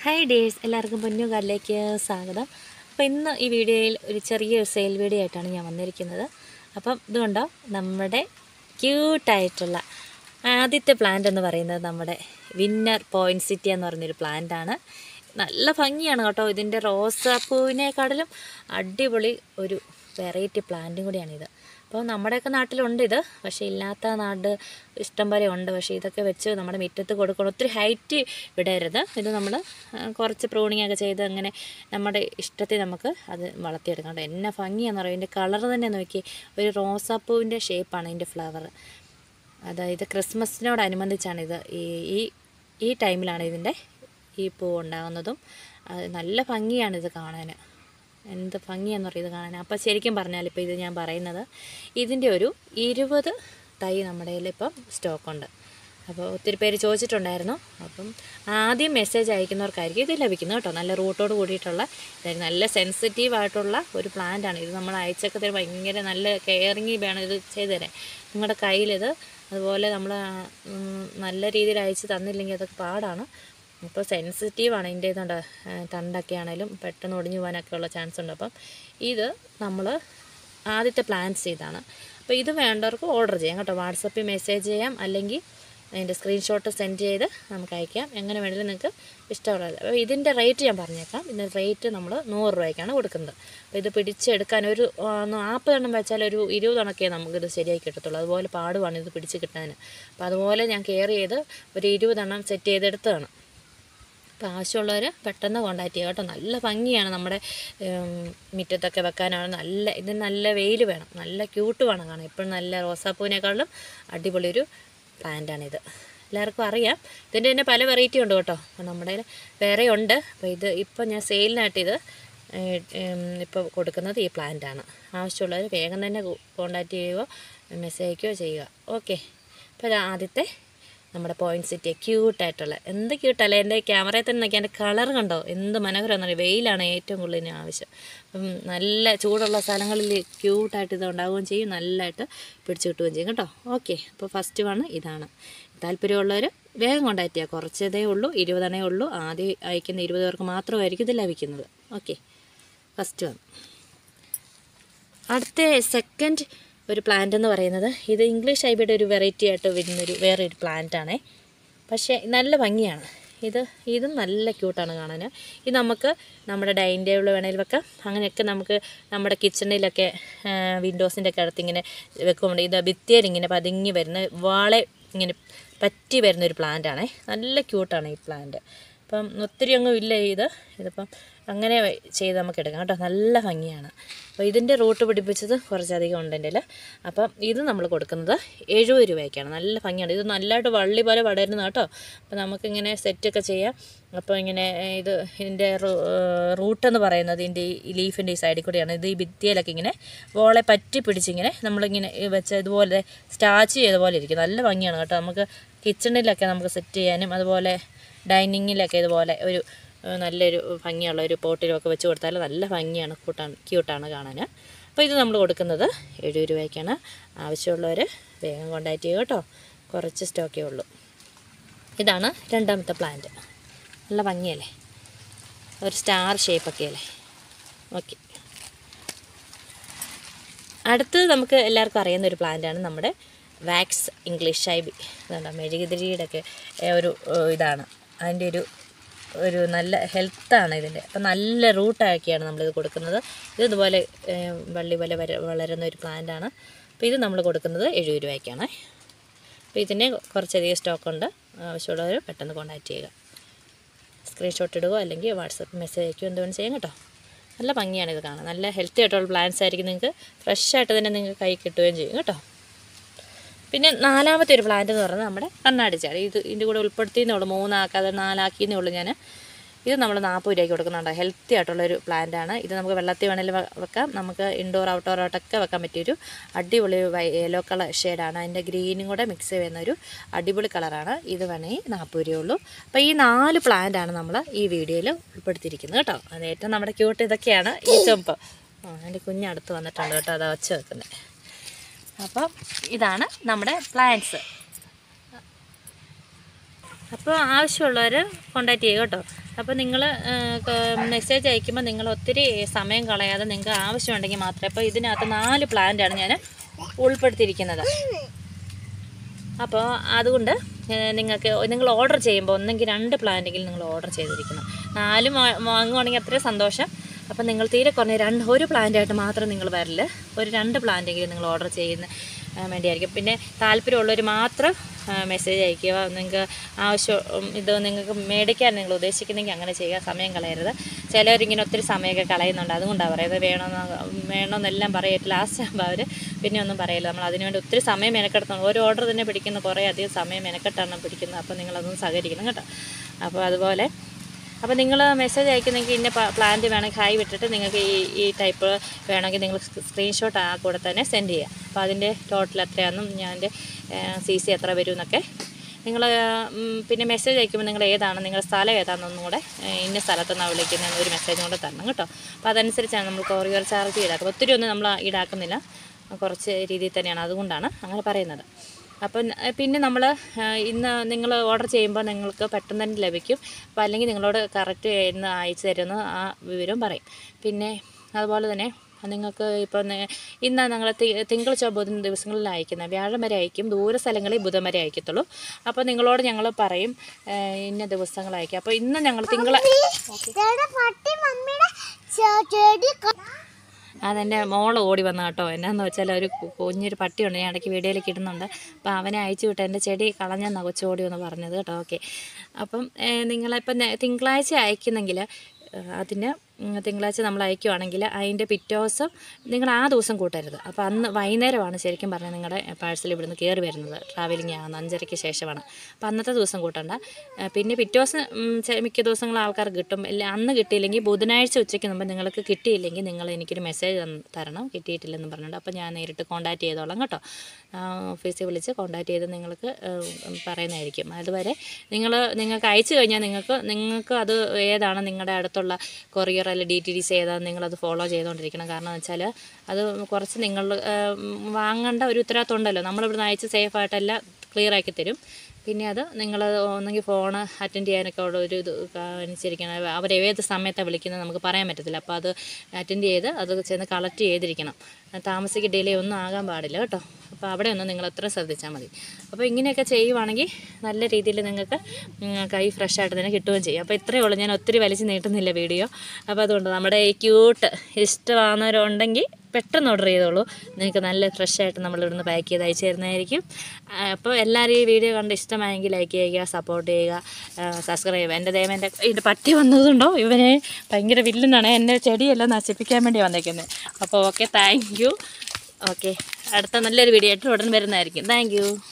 Hi ഡേഴ്സ് എല്ലാവർക്കും പൊന്നുകാലിലേക്ക് സ്വാഗതം അപ്പോൾ ഇന്ന് ഈ വീഡിയോയിൽ ഒരു ചെറിയ സെയിൽ വീഡിയോ ആയിട്ടാണ് ഞാൻ വന്നിരിക്കുന്നത് അപ്പം ഇതുകൊണ്ടോ നമ്മുടെ ക്യൂട്ടായിട്ടുള്ള ആദ്യത്തെ പ്ലാന്റ് എന്ന് പറയുന്നത് നമ്മുടെ വിന്നർ പോയിൻറ്റ് സിറ്റി എന്ന് പറഞ്ഞൊരു പ്ലാന്റാണ് നല്ല ഭംഗിയാണ് കേട്ടോ ഇതിൻ്റെ റോസാപ്പൂവിനേക്കാട്ടിലും അടിപൊളി ഒരു വെറൈറ്റി പ്ലാന്റും കൂടിയാണിത് അപ്പോൾ നമ്മുടെയൊക്കെ നാട്ടിലുണ്ട് ഇത് പക്ഷേ ഇല്ലാത്ത നാട് ഇഷ്ടം പോലെ ഉണ്ട് പക്ഷേ ഇതൊക്കെ വെച്ച് നമ്മുടെ മുറ്റത്ത് കൊടുക്കണം ഒത്തിരി ഹൈറ്റ് വിടരുത് ഇത് നമ്മൾ കുറച്ച് പ്രൂണിങ് ഒക്കെ ചെയ്ത് അങ്ങനെ നമ്മുടെ ഇഷ്ടത്തിൽ നമുക്ക് അത് വളർത്തിയെടുക്കാം കേട്ടോ എന്നെ ഭംഗിയാണെന്ന് പറയും ഇതിൻ്റെ കളർ തന്നെ നോക്കി ഒരു റോസാപ്പൂവിൻ്റെ ഷേപ്പാണ് ഇതിൻ്റെ ഫ്ലവർ അതായത് ക്രിസ്മസിനോടനുബന്ധിച്ചാണ് ഇത് ഈ ഈ ഈ ടൈമിലാണ് ഇതിൻ്റെ ഈ പൂ ഉണ്ടാകുന്നതും അത് നല്ല ഭംഗിയാണ് ഇത് കാണാൻ എന്ത് ഭംഗിയാന്ന് പറയുന്നത് ഇത് കാണാൻ അപ്പോൾ ശരിക്കും പറഞ്ഞാൽ ഇപ്പോൾ ഇത് ഞാൻ പറയുന്നത് ഇതിൻ്റെ ഒരു ഇരുപത് തൈ നമ്മുടെ കയ്യിൽ ഇപ്പം സ്റ്റോക്കുണ്ട് അപ്പോൾ ഒത്തിരി പേര് ചോദിച്ചിട്ടുണ്ടായിരുന്നു അപ്പം ആദ്യം മെസ്സേജ് അയക്കുന്നവർക്കായിരിക്കും ഇത് ലഭിക്കുന്നത് കേട്ടോ നല്ല റൂട്ടോട് കൂടിയിട്ടുള്ള ഇതായത് നല്ല സെൻസിറ്റീവ് ആയിട്ടുള്ള ഒരു പ്ലാന്റ് ആണ് ഇത് നമ്മൾ അയച്ചൊക്കെ തരും ഭയങ്കര നല്ല കെയറിങ് വേണം ഇത് ചെയ്തു തരാൻ നിങ്ങളുടെ കയ്യിലിത് അതുപോലെ നമ്മൾ ഉം, നല്ല രീതിയിൽ അയച്ച് തന്നില്ലെങ്കിൽ അതൊക്കെ പാടാണ് ഇപ്പോൾ സെൻസിറ്റീവാണ് ഇതിൻ്റെ ഇതുണ്ട് തണ്ടൊക്കെ ആണെങ്കിലും പെട്ടെന്ന് ഒടിഞ്ഞു പോകാനൊക്കെ ഉള്ള ചാൻസ് ഉണ്ട് അപ്പം ഇത് നമ്മൾ ആദ്യത്തെ പ്ലാൻസ് ഇതാണ് അപ്പോൾ ഇത് വേണ്ടവർക്ക് ഓർഡർ ചെയ്യാം കേട്ടോ വാട്സപ്പിൽ മെസ്സേജ് ചെയ്യാം അല്ലെങ്കിൽ അതിൻ്റെ സ്ക്രീൻഷോട്ട് സെൻഡ് ചെയ്ത് നമുക്ക് അയക്കാം എങ്ങനെ വേണമെങ്കിലും നിങ്ങൾക്ക് ഇഷ്ടമുള്ളത് അപ്പോൾ ഇതിൻ്റെ റേറ്റ് ഞാൻ പറഞ്ഞേക്കാം ഇതിൻ്റെ റേറ്റ് നമ്മൾ നൂറ് രൂപയ്ക്കാണ് കൊടുക്കുന്നത് അപ്പോൾ ഇത് പിടിച്ചെടുക്കാൻ ഒരു ആ, നാൽപ്പതെണ്ണം വെച്ചാൽ ഒരു ഇരുപതെണ്ണമൊക്കെ നമുക്കിത് ശരിയാക്കി കിട്ടത്തുള്ളൂ അതുപോലെ പാടുവാണ് ഇത് പിടിച്ച് കിട്ടാൻ അപ്പോൾ അതുപോലെ ഞാൻ കെയർ ചെയ്ത് ഒരു ഇരുപതെണ്ണം സെറ്റ് ചെയ്തെടുത്തതാണ് അപ്പോൾ ആവശ്യമുള്ളവർ പെട്ടെന്ന് കോണ്ടാക്ട് ചെയ്യുക കേട്ടോ നല്ല ഭംഗിയാണ് നമ്മുടെ ഉം, മുറ്റത്തൊക്കെ വെക്കാനാണ് നല്ല ഇതിന് നല്ല വെയിൽ വേണം നല്ല ക്യൂട്ട് വേണം കാണാൻ എപ്പോഴും നല്ല റോസാപ്പൂവിനേക്കാളും അടിപൊളി ഒരു പ്ലാന്റാണിത് എല്ലാവർക്കും അറിയാം ഇതിൻ്റെ തന്നെ പല വെറൈറ്റി ഉണ്ട് കേട്ടോ അപ്പോൾ നമ്മുടെ കയ്യിൽ വേറെ ഉണ്ട് അപ്പോൾ ഇത് ഇപ്പോൾ ഞാൻ സെയിലിനായിട്ട് ഇത് ഇപ്പോൾ കൊടുക്കുന്നത് ഈ പ്ലാന്റാണ് ആവശ്യമുള്ളവർ വേഗം തന്നെ കോണ്ടാക്ട് ചെയ്യുകയോ മെസ്സേജ് അയക്കുകയോ ചെയ്യുക ഓക്കെ അപ്പോൾ ഇത് ആദ്യത്തെ നമ്മുടെ പോയിന്റ് സിറ്റി ക്യൂട്ടായിട്ടുള്ള എന്ത് ക്യൂട്ടല്ലേ എൻ്റെ ക്യാമറയിൽ തന്നെ നോക്കി എൻ്റെ കളർ കണ്ടോ എന്ത് മനോഹരമെന്ന് അറിയാം വെയിലാണ് ഏറ്റവും കൂടുതൽ ഇതിന് ആവശ്യം അപ്പം നല്ല ചൂടുള്ള സ്ഥലങ്ങളിൽ ക്യൂട്ടായിട്ട് ഇത് ഉണ്ടാവുകയും ചെയ്യും നല്ലതായിട്ട് പിടിച്ചു കിട്ടുകയും ചെയ്യും കേട്ടോ ഓക്കെ അപ്പോൾ ഫസ്റ്റ് വൺ ഇതാണ് താല്പര്യമുള്ളവർ വേഗം കോണ്ടാക്ട് ചെയ്യുക കുറച്ചതേ ഉള്ളൂ ഇരുപതെണ്ണേ ഉള്ളൂ ആദ്യം അയക്കുന്ന ഇരുപത് പേർക്ക് മാത്രമായിരിക്കും ഇത് ലഭിക്കുന്നത് ഓക്കെ ഫസ്റ്റ് വൺ അടുത്ത സെക്കൻഡ് ഒരു പ്ലാന്റ് എന്ന് പറയുന്നത് ഇത് ഇംഗ്ലീഷ് ഐബിയുടെ ഒരു വെറൈറ്റി ആയിട്ട് വരുന്നൊരു വേറെ ഒരു പ്ലാന്റ് ആണേ പക്ഷേ നല്ല ഭംഗിയാണ് ഇത് ഇതും നല്ല ക്യൂട്ടാണ് കാണാൻ ഇത് നമുക്ക് നമ്മുടെ ഡൈനിങ് ടേബിൾ വേണേൽ വെക്കാം അങ്ങനെയൊക്കെ നമുക്ക് നമ്മുടെ കിച്ചണിലൊക്കെ വിൻഡോസിൻ്റെ ഒക്കെ അടുത്ത് ഇങ്ങനെ വെക്കുമ്പോൾ ഇത് ഭിത്തിയിൽ ഇങ്ങനെ പതുങ്ങി വരുന്ന വാളെ ഇങ്ങനെ പറ്റി വരുന്ന ഒരു പ്ലാന്റ് ആണേ നല്ല ക്യൂട്ടാണ് ഈ പ്ലാന്റ് അപ്പം ഒത്തിരി അങ്ങ് ഇല്ല ഇത് ഇതിപ്പം അങ്ങനെ ചെയ്ത് നമുക്ക് എടുക്കാം കേട്ടോ നല്ല ഭംഗിയാണ് അപ്പോൾ ഇതിൻ്റെ റൂട്ട് പിടിപ്പിച്ചത് കുറച്ചധികം ഉണ്ട് എൻ്റെ കയ്യിൽ. അപ്പം ഇത് നമ്മൾ കൊടുക്കുന്നത് എഴുപത് രൂപയ്ക്കാണ് നല്ല ഭംഗിയാണ് ഇത് നല്ലതായിട്ട് വള്ളി പോലെ വളരുന്ന കേട്ടോ അപ്പോൾ നമുക്കിങ്ങനെ സെറ്റൊക്കെ ചെയ്യാം അപ്പോൾ ഇങ്ങനെ ഏഹ്, ഇത് ഇതിൻ്റെ റൂട്ട് എന്ന് പറയുന്നത് ഇതിൻ്റെ ഈ ലീഫിൻ്റെ ഈ സൈഡിൽ കൂടിയാണ് ഇത് ഈ ഭിത്തിയിലൊക്കെ ഇങ്ങനെ വോളെ പറ്റി പിടിച്ചിങ്ങനെ നമ്മളിങ്ങനെ ഈ വെച്ച ഇതുപോലെ സ്റ്റാച്ച് ചെയ്ത പോലെ ഇരിക്കും നല്ല ഭംഗിയാണ് കേട്ടോ നമുക്ക് കിച്ചണിലൊക്കെ നമുക്ക് സെറ്റ് ചെയ്യാനും അതുപോലെ ഡൈനിങ്ങിലൊക്കെ ഇതുപോലെ ഒരു ഏഹ്, നല്ലൊരു ഭംഗിയുള്ള ഒരു പോട്ടിലൊക്കെ വെച്ച് കൊടുത്താൽ നല്ല ഭംഗിയാണ് കൂട്ടാണ് ക്യൂട്ടാണ് കാണാൻ അപ്പോൾ ഇത് നമ്മൾ കൊടുക്കുന്നത് എഴുപത് രൂപയ്ക്കാണ് ആവശ്യമുള്ളവർ വേഗം കോണ്ടാക്ട് ചെയ്യുക കേട്ടോ കുറച്ച് സ്റ്റോക്കേ ഉള്ളൂ ഇതാണ് രണ്ടാമത്തെ പ്ലാന്റ് നല്ല ഭംഗിയല്ലേ ഒരു സ്റ്റാർ ഷേപ്പൊക്കെ അല്ലേ ഓക്കെ അടുത്തത് നമുക്ക് എല്ലാവർക്കും അറിയുന്ന ഒരു പ്ലാന്റാണ് നമ്മുടെ വാക്സ് ഇംഗ്ലീഷ് ഐബി അതുകൊണ്ട് മെഴുകുതിരിയുടെ ഒക്കെ ഏഹ്, ഒരു ഏഹ്, ഇതാണ് അതിൻ്റെ ഒരു ഒരു നല്ല ഹെൽത്താണ് ഇതിൻ്റെ അപ്പം നല്ല റൂട്ടാക്കിയാണ് നമ്മളിത് കൊടുക്കുന്നത് ഇത് ഇതുപോലെ ഏഹ്, വള്ളി പോലെ വര വളരുന്ന ഒരു പ്ലാന്റാണ് അപ്പോൾ ഇത് നമ്മൾ കൊടുക്കുന്നത് എഴുപത് രൂപയ്ക്കാണ് അപ്പോൾ ഇതിന് കുറച്ചധികം സ്റ്റോക്കുണ്ട് ആവശ്യമുള്ളവർ പെട്ടെന്ന് കോൺടാക്റ്റ് ചെയ്യുക സ്ക്രീൻഷോട്ട് ഇടുകയോ അല്ലെങ്കിൽ വാട്സപ്പ് മെസ്സേജ് അയക്കുകയോ എന്തുവേണം ചെയ്യാം കേട്ടോ നല്ല ഭംഗിയാണ് ഇത് കാണാൻ നല്ല ഹെൽത്തി ആയിട്ടുള്ള പ്ലാന്റ്സ് ആയിരിക്കും നിങ്ങൾക്ക് ഫ്രഷ് ആയിട്ട് തന്നെ നിങ്ങൾക്ക് കൈ കിട്ടുകയും ചെയ്യും കേട്ടോ പിന്നെ നാലാമത്തെ ഒരു പ്ലാന്റ് എന്ന് പറയുന്നത് നമ്മുടെ കണ്ണാടി ചാടി ഇത് ഇതിൻ്റെ കൂടെ ഉൾപ്പെടുത്തിയെന്നേ ഉള്ളൂ മൂന്നാക്കാതെ നാലാക്കിയെന്നേ ഉള്ളൂ ഞാൻ ഇത് നമ്മൾ നാൽപ്പത് രൂപയ്ക്ക് കൊടുക്കുന്നുണ്ട് ഹെൽത്തി ആയിട്ടുള്ളൊരു പ്ലാന്റ് ആണ് ഇത് നമുക്ക് വെള്ളത്തിൽ വേണമെങ്കിൽ വെ- വെക്കാം നമുക്ക് ഇൻഡോർ ഔട്ട്ഡോർ ആയിട്ടൊക്കെ വെക്കാൻ പറ്റിയൊരു അടിപൊളി യെല്ലോ കളർ ഷെയ്ഡാണ് അതിൻ്റെ ഗ്രീനും കൂടെ മിക്സ് ചെയ്യുന്ന ഒരു അടിപൊളി കളറാണ് ഇത് വേണമെങ്കിൽ നാൽപ്പത് രൂപ ഉള്ളൂ അപ്പോൾ ഈ നാല് പ്ലാന്റ് ആണ് നമ്മൾ ഈ വീഡിയോയിൽ ഉൾപ്പെടുത്തിയിരിക്കുന്നത് കേട്ടോ അത് ഏറ്റവും നമ്മുടെ ക്യൂട്ട് ഇതൊക്കെയാണ് ഈ ചുമപ്പ് ആ എൻ്റെ കുഞ്ഞടുത്ത് വന്നിട്ടുണ്ട് കേട്ടോ അതാ വച്ച് വെക്കുന്നത് അപ്പം ഇതാണ് നമ്മുടെ പ്ലാന്റ്സ് അപ്പോൾ ആവശ്യമുള്ളവർ കോണ്ടാക്ട് ചെയ്യുക കേട്ടോ അപ്പോൾ നിങ്ങൾ മെസ്സേജ് അയക്കുമ്പോൾ നിങ്ങൾ ഒത്തിരി സമയം കളയാതെ നിങ്ങൾക്ക് ആവശ്യമുണ്ടെങ്കിൽ മാത്രമേ അപ്പോൾ ഇതിനകത്ത് നാല് പ്ലാന്റാണ് ഞാൻ ഉൾപ്പെടുത്തിയിരിക്കുന്നത് അപ്പോൾ അതുകൊണ്ട് ഏഹ്, നിങ്ങൾക്ക് നിങ്ങൾ ഓർഡർ ചെയ്യുമ്പോൾ ഒന്നെങ്കിൽ രണ്ട് പ്ലാന്റെങ്കിലും നിങ്ങൾ ഓർഡർ ചെയ്തിരിക്കണം നാല് വാ- വാങ്ങുവാണെങ്കിൽ അത്രയും സന്തോഷം അപ്പം നിങ്ങൾ തീരെ കുറഞ്ഞ രണ്ട് ഒരു പ്ലാന്റായിട്ട് മാത്രം നിങ്ങൾ വരല് ഒരു രണ്ട് പ്ലാന്റെങ്കിലും നിങ്ങൾ ഓർഡർ ചെയ്യുന്ന ആ, വേണ്ടിയായിരിക്കും പിന്നെ താല്പര്യമുള്ളവർ മാത്രം മെസ്സേജ് അയക്കുക നിങ്ങൾക്ക് ആവശ്യം ഉം, ഇത് നിങ്ങൾക്ക് മേടിക്കാൻ നിങ്ങൾ ഉദ്ദേശിക്കുന്നെങ്കിൽ അങ്ങനെ ചെയ്യുക സമയം കളയരുത് ചിലവരിങ്ങനെ ഒത്തിരി സമയമൊക്കെ കളയുന്നുണ്ട് അതുകൊണ്ടാണ് പറയുന്നത് വേണമെന്ന് വേണമെന്നെല്ലാം പറയട്ട് ലാസ്റ്റ് ആകുമ്പോൾ അവർ പിന്നെ ഒന്നും പറയില്ല നമ്മൾ അതിനുവേണ്ടി ഒത്തിരി സമയം മെനക്കെടുത്തണം ഒരു ഓർഡർ തന്നെ പിടിക്കുന്ന കുറേ അധികം സമയം മെനക്കെട്ടാണ് പിടിക്കുന്നത് അപ്പോൾ നിങ്ങളതൊന്ന് സഹകരിക്കണം കേട്ടോ അപ്പോൾ അതുപോലെ അപ്പോൾ നിങ്ങൾ മെസ്സേജ് അയക്കുന്നെങ്കിൽ ഇന്ന പ്ലാന്റ് വേണമെങ്കിൽ ഹായ് വിട്ടിട്ട് നിങ്ങൾക്ക് ഈ ഈ ടൈപ്പ് വേണമെങ്കിൽ നിങ്ങൾ സ്ക്രീൻഷോട്ട് ആ കൂടെ തന്നെ സെൻഡ് ചെയ്യാം അപ്പോൾ അതിൻ്റെ ടോട്ടൽ എത്രയാണെന്നും ഞാൻ സി സി എത്ര വരും എന്നൊക്കെ നിങ്ങൾ പിന്നെ മെസ്സേജ് അയക്കുമ്പോൾ നിങ്ങൾ ഏതാണ് നിങ്ങളുടെ സ്ഥലം ഏതാണെന്നൊന്നും കൂടെ ഏ, ഇന്ന സ്ഥലത്തുനിന്നാണ് വിളിക്കുന്നത് ഒരു മെസ്സേജും കൂടെ തരണം കേട്ടോ അപ്പോൾ അതനുസരിച്ചാണ് നമ്മൾ കൊറിയർ ചാർജ് ഈടാക്കുന്നത് ഒത്തിരി ഒന്നും നമ്മൾ ഈടാക്കുന്നില്ല കുറച്ച് രീതിയിൽ തന്നെയാണ് അതുകൊണ്ടാണ് അങ്ങനെ പറയുന്നത് അപ്പം ഏഹ്, പിന്നെ നമ്മൾ ഇന്ന് നിങ്ങൾ ഓർഡർ ചെയ്യുമ്പോൾ നിങ്ങൾക്ക് പെട്ടെന്ന് തന്നെ ലഭിക്കും അപ്പോൾ അല്ലെങ്കിൽ നിങ്ങളോട് കറക്റ്റ് എന്ന് അയച്ചു തരുന്ന ആ വിവരം പറയും പിന്നെ അതുപോലെ തന്നെ നിങ്ങൾക്ക് ഇപ്പോൾ ഇന്ന് ഞങ്ങൾ തിങ്കൾ ചൊവ്വ ബുധൻ ദിവസങ്ങളിൽ അയക്കുന്നത് വ്യാഴം വരെ അയക്കും ദൂര സ്ഥലങ്ങളിൽ ബുധൻ വരെ അയക്കത്തുള്ളൂ അപ്പോൾ നിങ്ങളോട് ഞങ്ങൾ പറയും ഏഹ്, ഇന്ന ദിവസങ്ങൾ അയക്കാം അപ്പോൾ ഇന്ന് ഞങ്ങൾ തിങ്കള ചേട്ടാ പട്ടി മമ്മിയുടെ ചെ- ചെടി ക- അതെൻ്റെ മോൾ ഓടി വന്ന കേട്ടോ എന്നാന്ന് വെച്ചാൽ ഒരു കു- കുഞ്ഞൊരു പട്ടിയുണ്ട് ഞാൻ ഇടയ്ക്ക് വീഡിയോയിലേക്ക് ഇടുന്നുണ്ട് അപ്പോൾ അവനെ അയച്ചു വിട്ട് എൻ്റെ ചെടി കളഞ്ഞെന്നാണ് കൊച്ചു ഓടി വന്ന് പറഞ്ഞത് കേട്ടോ ഓക്കെ അപ്പം ഏഹ്, നിങ്ങളിപ്പം നെ- തിങ്കളാഴ്ച അയക്കുന്നെങ്കിൽ ഏഹ്, അതിന് ഉം, തിങ്കളാഴ്ച നമ്മൾ അയക്കുവാണെങ്കിൽ അതിൻ്റെ പിറ്റേ ദിവസം നിങ്ങൾ ആ ദിവസം കൂട്ടരുത് അപ്പോൾ അന്ന് വൈകുന്നേരമാണ് ശരിക്കും പറഞ്ഞാൽ നിങ്ങളുടെ പാഴ്സൽ ഇവിടുന്ന് കയറി വരുന്നത് ട്രാവലിംഗ് ആണ് അഞ്ചരയ്ക്ക് ശേഷമാണ് അപ്പോൾ അന്നത്തെ ദിവസം കൂട്ടണ്ട ഏഹ്, പിന്നെ പിറ്റേ ദിവസം ഉം, ചെ- മിക്ക ദിവസങ്ങൾ ആൾക്കാർ കിട്ടും ഇല്ല അന്ന് കിട്ടിയില്ലെങ്കിൽ ബുധനാഴ്ച ഉച്ചയ്ക്ക് മുമ്പ് നിങ്ങൾക്ക് കിട്ടിയില്ലെങ്കിൽ നിങ്ങൾ എനിക്കൊരു മെസ്സേജ് തരണം കിട്ടിയിട്ടില്ലെന്ന് പറഞ്ഞിട്ട് അപ്പോൾ ഞാൻ നേരിട്ട് കോൺടാക്റ്റ് ചെയ്തോളാം കേട്ടോ ആ, ഓഫീസിൽ വിളിച്ച് കോൺടാക്റ്റ് ചെയ്ത് നിങ്ങൾക്ക് ഏഹ്, പറയുന്നതായിരിക്കും അതുവരെ നിങ്ങൾ നിങ്ങൾക്ക് അയച്ചു കഴിഞ്ഞാൽ നിങ്ങൾക്ക് നിങ്ങൾക്ക് അത് ഏതാണ് നിങ്ങളുടെ അടുത്തുള്ള കൊറിയർ അല്ലെങ്കിൽ ഡി ടി ഡി സി ഏതാണെന്ന് നിങ്ങളത് ഫോളോ ചെയ്തുകൊണ്ടിരിക്കണം കാരണം എന്ന് വെച്ചാൽ അത് കുറച്ച് നിങ്ങൾ ഏഹ്, വാങ്ങേണ്ട ഒരു ഉത്തരവാദിത്വം ഉണ്ടല്ലോ നമ്മളിവിടുന്ന് അയച്ച് സേഫായിട്ടെല്ലാം ക്ലിയർ ആക്കി തരും പിന്നെ അത് നിങ്ങൾ ഒന്നെങ്കിൽ ഫോൺ അറ്റൻഡ് ചെയ്യാനൊക്കെ ഉള്ള ഒരു ഇത് അനുസരിക്കണം അവർ ഏത് സമയത്താണ് വിളിക്കുന്നത് നമുക്ക് പറയാൻ പറ്റത്തില്ല അപ്പോൾ അത് അറ്റൻഡ് ചെയ്ത് അത് ചെന്ന് കളക്ട് ചെയ്തിരിക്കണം താമസിക്ക് ഡിലേ ഒന്നും ആകാൻ പാടില്ല കേട്ടോ അപ്പോൾ അവിടെ ഒന്ന് നിങ്ങൾ അത്ര ശ്രദ്ധിച്ചാൽ മതി അപ്പോൾ ഇങ്ങനെയൊക്കെ ചെയ്യുവാണെങ്കിൽ നല്ല രീതിയിൽ നിങ്ങൾക്ക് ഉം, കൈ ഫ്രഷ് ആയിട്ട് തന്നെ കിട്ടുകയും ചെയ്യും അപ്പോൾ ഇത്രയേ ഉള്ളൂ ഞാൻ ഒത്തിരി വലിച്ച് നീട്ടുന്നില്ല വീഡിയോ അപ്പോൾ അതുകൊണ്ട് നമ്മുടെ ഈ ക്യൂട്ട് ഇഷ്ടമാകുന്നവരുണ്ടെങ്കിൽ പെട്ടെന്ന് ഓർഡർ ചെയ്തോളൂ നിങ്ങൾക്ക് നല്ല ഫ്രഷ് ആയിട്ട് നമ്മൾ ഇവിടുന്ന് പാക്ക് ചെയ്ത് അയച്ചു തരുന്നതായിരിക്കും ആ, അപ്പോൾ എല്ലാവരും ഈ വീഡിയോ കണ്ട് ഇഷ്ടമായെങ്കിൽ ലൈക്ക് ചെയ്യുക സപ്പോർട്ട് ചെയ്യുക സബ്സ്ക്രൈബ് ചെയ്യുക എൻ്റെ ദൈവം എൻ്റെ ഇതിൻ്റെ പട്ടി വന്നതുണ്ടോ ഇവനെ ഭയങ്കര വില്ലെന്നാണ് എൻ്റെ ചെടിയെല്ലാം നശിപ്പിക്കാൻ വേണ്ടി വന്നേക്കുന്നത് അപ്പോൾ ഓക്കെ താങ്ക് യു ഓക്കെ അടുത്ത നല്ലൊരു വീഡിയോ ആയിട്ട് ഉടൻ വരുന്നതായിരിക്കും താങ്ക് യു